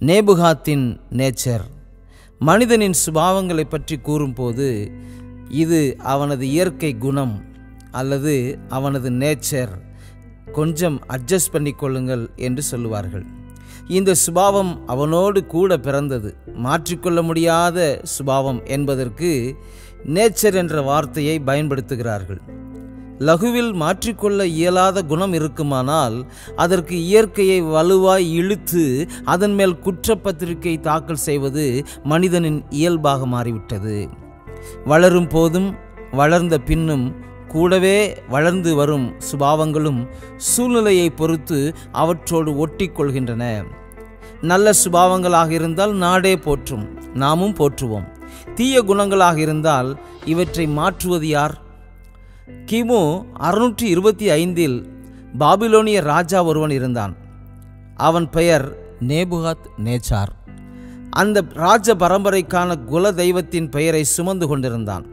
நேபுகாத்தின் nature மனிதனின் சுபாவங்களை பற்றி கூறும்போது இது அவனது இயற்கை குணம் அல்லது அவனது நேச்சர் கொஞ்சம் அட்ஜஸ்ட் பண்ணிக்கொள்ளுங்கள் என்று சொல்லுவார்கள் இந்த சுபாவம் அவனோடு கூட பிறந்தது மாற்றிக்கொள்ள முடியாத சுபாவம் என்பதற்கு நேச்சர் என்ற வார்த்தையை பயன்படுத்துகிறார்கள் லகுவில் மாற்றிக்கொள்ள இயலாத குணம் இருக்குமானால் அதற்கு இயற்கையை வலுவாய் இழுத்து அதன் மேல் குற்றப்பத்திரிகை தாக்கல் செய்வது மனிதனின் இயல்பாக மாறிவிட்டது வளரும் போதும் வளர்ந்த பின்னும் கூடவே வளர்ந்து வரும் சுபாவங்களும் சூழ்நிலையை பொறுத்து அவற்றோடு ஒட்டிக்கொள்கின்றன நல்ல சுபாவங்களாக இருந்தால் நாடே போற்றும் நாமும் போற்றுவோம் தீய குணங்களாக இருந்தால் இவற்றை மாற்றுவது யார் கிமு அறுநூற்றி இருபத்தி ஐந்தில் பாபிலோனிய ராஜா ஒருவன் இருந்தான் அவன் பெயர் நேபுகாத் நேச்சார் அந்த ராஜ பரம்பரைக்கான குல தெய்வத்தின் பெயரை சுமந்து கொண்டிருந்தான்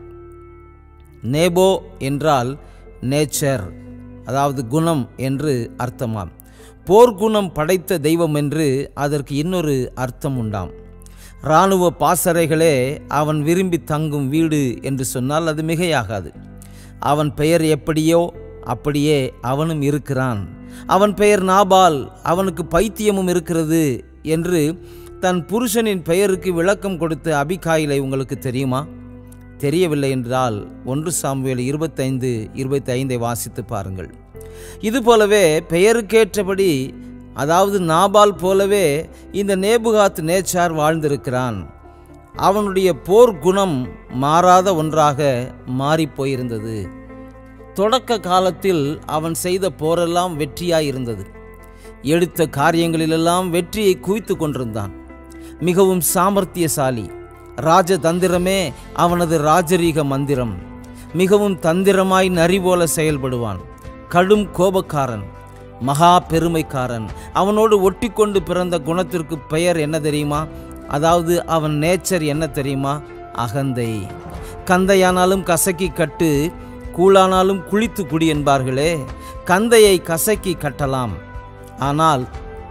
நேபோ என்றால் நேச்சர் அதாவது குணம் என்று அர்த்தமாம் போர்க்குணம் படைத்த தெய்வம் என்று அதற்கு இன்னொரு அர்த்தம் உண்டாம் இராணுவ பாசறைகளே அவன் விரும்பி தங்கும் வீடு என்று சொன்னால் அது மிகையாகாது அவன் பெயர் எப்படியோ அப்படியே அவனும் இருக்கிறான் அவன் பெயர் நாபால் அவனுக்கு பைத்தியமும் இருக்கிறது என்று தன் புருஷனின் பெயருக்கு விளக்கம் கொடுத்த அபிகாயிலை உங்களுக்கு தெரியுமா தெரியவில்லை என்றால் ஒன்று சாமுவேல் இருபத்தைந்து இருபத்தி ஐந்தை வாசித்து பாருங்கள் இதுபோலவே பெயருக்கேற்றபடி அதாவது நாபால் போலவே இந்த நேபுகாத் நேச்சார் வாழ்ந்திருக்கிறான் அவனுடைய போர் குணம் மாறாத ஒன்றாக மாறிப் போயிருந்தது தொடக்க காலத்தில் அவன் செய்த போரெல்லாம் வெற்றியாயிருந்தது எடுத்த காரியங்களிலெல்லாம் வெற்றியை குவித்து கொண்டிருந்தான் மிகவும் சாமர்த்தியசாலி ராஜதந்திரமே அவனது ராஜரீக மந்திரம் மிகவும் தந்திரமாய் நரி போல செயல்படுவான் கடும் கோபக்காரன் மகா பெருமைக்காரன் அவனோடு ஒட்டிக்கொண்டு பிறந்த குணத்திற்கு பெயர் என்ன தெரியுமா அதாவது அவன் நேச்சர் என்ன தெரியுமா அகந்தை கந்தையானாலும் கசக்கி கட்டு கூழானாலும் குளித்து குடி என்பார்களே கந்தையை கசக்கி கட்டலாம் ஆனால்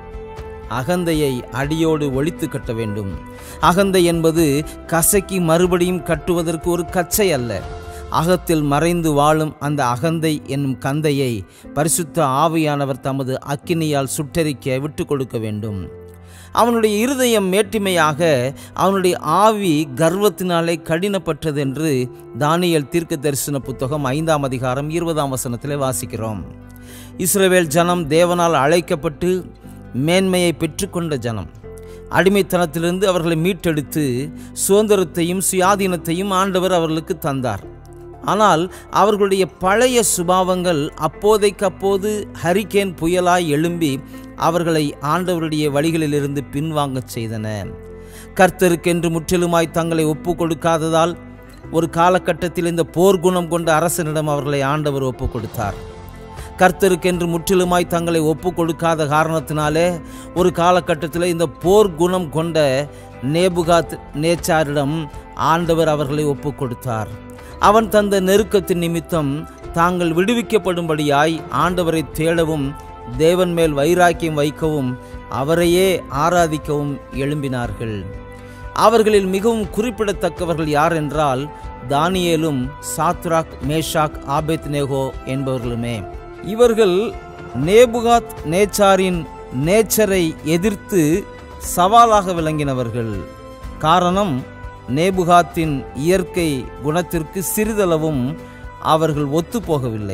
அகந்தையை அடியோடு ஒழித்து கட்ட வேண்டும் அகந்தை என்பது கசக்கி மறுபடியும் கட்டுவதற்கு ஒரு கச்சை அல்ல அகத்தில் மறைந்து வாழும் அந்த அகந்தை என்னும் கந்தையை பரிசுத்த ஆவியானவர் தமது அக்கினியால் சுட்டரிக்க விட்டு கொடுக்க வேண்டும் அவனுடைய இருதயம் மேட்டிமையாக அவனுடைய ஆவி கர்வத்தினாலே கடினப்பட்டது என்று தானியல் தீர்க்க தரிசன புத்தகம் ஐந்தாம் அதிகாரம் இருபதாம் வசனத்திலே வாசிக்கிறோம் இஸ்ரவேல் ஜனம் தேவனால் அழைக்கப்பட்டு மேன்மையை பெற்றுக்கொண்ட ஜனம் அடிமைத்தனத்திலிருந்து அவர்களை மீட்டெடுத்து சுதந்திரத்தையும் சுயாதீனத்தையும் ஆண்டவர் அவர்களுக்கு தந்தார் ஆனால் அவர்களுடைய பழைய சுபாவங்கள் அப்போதைக்கு அப்போது ஹரிகேன் புயலாய் எழும்பி அவர்களை ஆண்டவருடைய வழிகளிலிருந்து பின்வாங்கச் செய்தன கர்த்தருக்கென்று முற்றிலுமாய் தங்களை ஒப்பு கொடுக்காததால் ஒரு காலகட்டத்தில் இந்த போர்க்குணம் கொண்ட அரசனிடம் அவர்களை ஆண்டவர் ஒப்பு கொடுத்தார் கர்த்தருக்கென்று முற்றிலுமாய் தங்களை ஒப்பு கொடுக்காத காரணத்தினாலே ஒரு காலகட்டத்தில் இந்த போர் குணம் கொண்ட நேபுகாத் நேச்சாரிடம் ஆண்டவர் அவர்களை ஒப்பு கொடுத்தார் அவன் தந்த நெருக்கத்தின் நிமித்தம் தாங்கள் விடுவிக்கப்படும்படியாய் ஆண்டவரை தேடவும் தேவன் மேல் வைராக்கியம் வைக்கவும் அவரையே ஆராதிக்கவும் எழும்பினார்கள் அவர்களில் மிகவும் குறிப்பிடத்தக்கவர்கள் யார் என்றால் தானியேலும் சாத்ராக் மேஷாக் ஆபேத் நேகோ என்பவர்களுமே இவர்கள் நேபுகாத் நேச்சாரின் நேச்சரை எதிர்த்து சவாலாக விளங்கினவர்கள் காரணம் நேபுகாத்தின் இயற்கை குணத்திற்கு சிறிதளவும் அவர்கள் ஒத்துப்போகவில்லை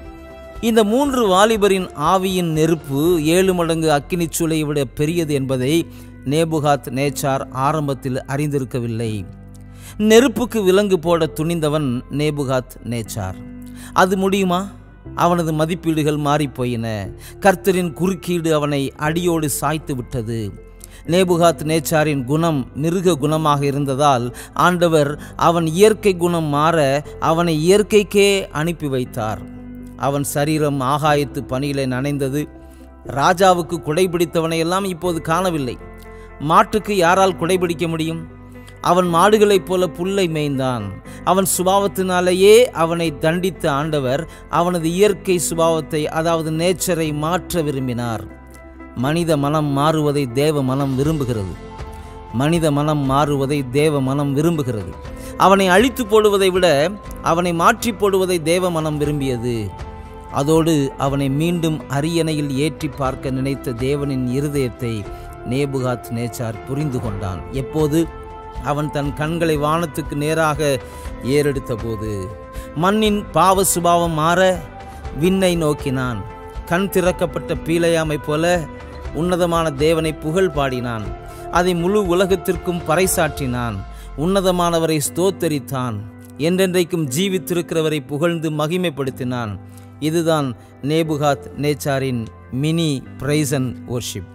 இந்த மூன்று வாலிபரின் ஆவியின் நெருப்பு ஏழு மடங்கு அக்கினிச் சூளையை விட பெரியது என்பதை நேபுகாத் நேச்சார் ஆரம்பத்தில் அறிந்திருக்கவில்லை நெருப்புக்கு விலங்கு போட துணிந்தவன் நேபுகாத் நேச்சார் அது முடியுமா அவனது மதிப்பீடுகள் மாறிப்போயின கர்த்தரின் குறுக்கீடு அவனை அடியோடு சாய்த்து விட்டது நேபுகாத் நேச்சாரின் குணம் மிருக குணமாக இருந்ததால் ஆண்டவர் அவன் இயற்கை குணம் மாற அவனை இயற்கைக்கே அனுப்பி வைத்தார் அவன் சரீரம் ஆகாயத்து பணியிலே நனைந்தது ராஜாவுக்கு குடைபிடித்தவனை எல்லாம் இப்போது காணவில்லை மாட்டுக்கு யாரால் குடைபிடிக்க முடியும் அவன் மாடுகளைப் போல புல்லை மேய்ந்தான் அவன் சுபாவத்தினாலேயே அவனை தண்டித்த ஆண்டவர் அவனது இயற்கை சுபாவத்தை அதாவது நேச்சரை மாற்ற விரும்பினார் மனித மனம் மாறுவதை தேவ மனம் விரும்புகிறது மனித மனம் மாறுவதை தேவ மனம் விரும்புகிறது அவனை அழித்து போடுவதை விட அவனை மாற்றி போடுவதை தேவ மனம் விரும்பியது அதோடு அவனை மீண்டும் அரியணையில் ஏற்றி பார்க்க நினைத்த தேவனின் இருதயத்தை நேபுகாத் நேச்சார் புரிந்து கொண்டான் எப்போது அவன் தன் கண்களை வானத்துக்கு நேராக ஏறெடுத்த போது மண்ணின் பாவ சுபாவம் மாற விண்ணை நோக்கினான் கண் திறக்கப்பட்ட பீலையாமை போல உன்னதமான தேவனை புகழ் பாடினான் அதை முழு உலகத்திற்கும் பறைசாற்றினான் உன்னதமானவரை ஸ்தோத்தரித்தான் என்றென்றைக்கும் ஜீவித்திருக்கிறவரை புகழ்ந்து மகிமைப்படுத்தினான் இதுதான் நேபுகாத் நேச்சாரின் மினி பிரைசன் worship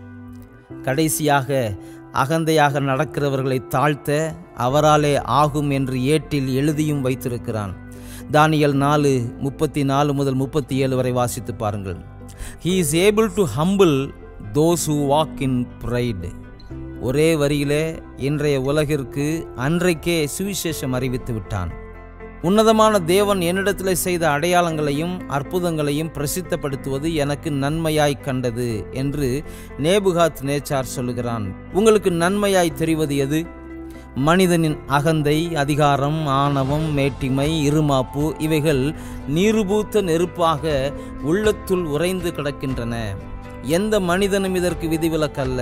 கடைசியாக அகந்தையாக நடக்கிறவர்களை தாழ்த்த அவராலே ஆகும் என்று ஏட்டில் எழுதியும் வைத்திருக்கிறான் தானியல் நாலு முப்பத்தி நாலு முதல் முப்பத்தி ஏழு வரை வாசித்து பாருங்கள் he is able to humble those who walk in pride ஒரே வரியிலே இன்றைய உலகிற்கு அன்றைக்கே சுவிசேஷம் அறிவித்து விட்டான் உன்னதமான தேவன் என்னிடத்தில் செய்த அடையாளங்களையும் அற்புதங்களையும் பிரசித்தப்படுத்துவது எனக்கு நன்மையாய் கண்டது என்று நேபுகாத் நேச்சார் சொல்லுகிறான் உங்களுக்கு நன்மையாய் தெரிவது எது மனிதனின் அகந்தை அதிகாரம் ஆணவம் மேட்டிமை இருமாப்பு இவைகள் நீருபூத்த நெருப்பாக உள்ளத்துள் உறைந்து கிடக்கின்றன எந்த மனிதனும் இதற்கு விதிவிலக்கல்ல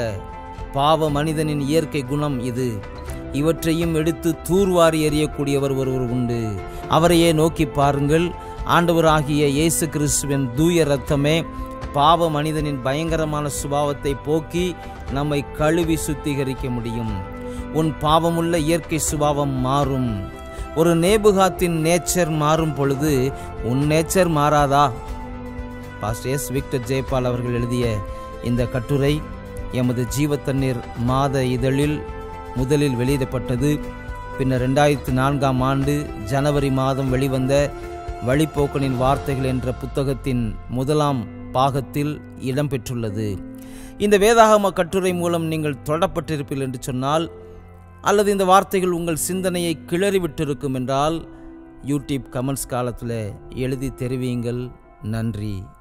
பாவ மனிதனின் இயற்கை குணம் இது இவற்றையும் எடுத்து தூர்வாரி எறியக்கூடியவர் ஒருவர் உண்டு அவரையே நோக்கி பாருங்கள் ஆண்டவராகிய இயேசு கிறிஸ்துவின் தூய ரத்தமே பாவ மனிதனின் பயங்கரமான சுபாவத்தை போக்கி நம்மை கழுவி சுத்திகரிக்க முடியும் உன் பாவமுள்ள இயற்கை சுபாவம் மாறும் ஒரு நேபுகாத்தின் நேச்சர் மாறும் பொழுது உன் நேச்சர் மாறாதா பாஸ்டர் எஸ் விக்டர் ஜெயபால் அவர்கள் எழுதிய இந்த கட்டுரை எமது ஜீவத்தண்ணீர் மாத இதழில் முதலில் வெளியிடப்பட்டது பின்னர் ரெண்டாயிரத்தி நான்காம் ஆண்டு ஜனவரி மாதம் வெளிவந்த வழிப்போக்கனின் வார்த்தைகள் என்ற புத்தகத்தின் முதலாம் பாகத்தில் இடம்பெற்றுள்ளது இந்த வேதாகம கட்டுரை மூலம் நீங்கள் தொடப்பட்டிருப்பீர்கள் என்று சொன்னால் அல்லது இந்த வார்த்தைகள் உங்கள் சிந்தனையை கிளறிவிட்டிருக்கும் என்றால் யூடியூப் கமெண்ட்ஸ் காலத்தில் எழுதி தெரிவியுங்கள் நன்றி